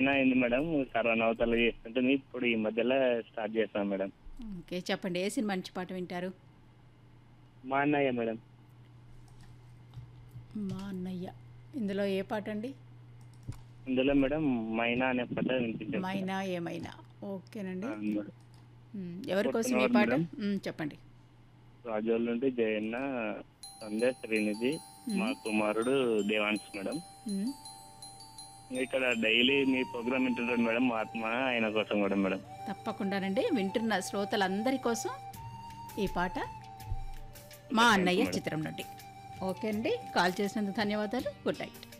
చాలా అయింది madam corona అవతల చేస్తుంటే ఇప్పుడు ఈ మధ్యలో స్టార్ట్ చేస్తాం మేడం ఓకే చెప్పండి ఏ సినిమా మంచి పాట వింటారు మా అన్నయ్య మేడం మా అన్నయ్య ఇందులో ఏ పాట అండి ఇందులో మేడం మైనా అనే పాట వినిపించారు మైనా ఏమైనా ఓకేనండి ఆ, మేడం. మ్, ఎవరి కోసం ఈ పాట మ్, చెప్పండి రాజోల్ నుండి జయన్న సంధ్య శ్రీనిధి మా కుమారుడు దేవాన్స్ మేడం మ్, ఇక్కడ డైలీ మీ ప్రోగ్రామ్ వింటుంటాడు మేడం మా ఆత్మ ఆయన కోసం కూడా మేడం తప్పకుండానండి వింటున్న శ్రోతలందరి కోసం ఈ పాట మా అన్నయ్య చిత్రం నుండి ఓకే అండి కాల్ చేసినందుకు ధన్యవాదాలు గుడ్ నైట్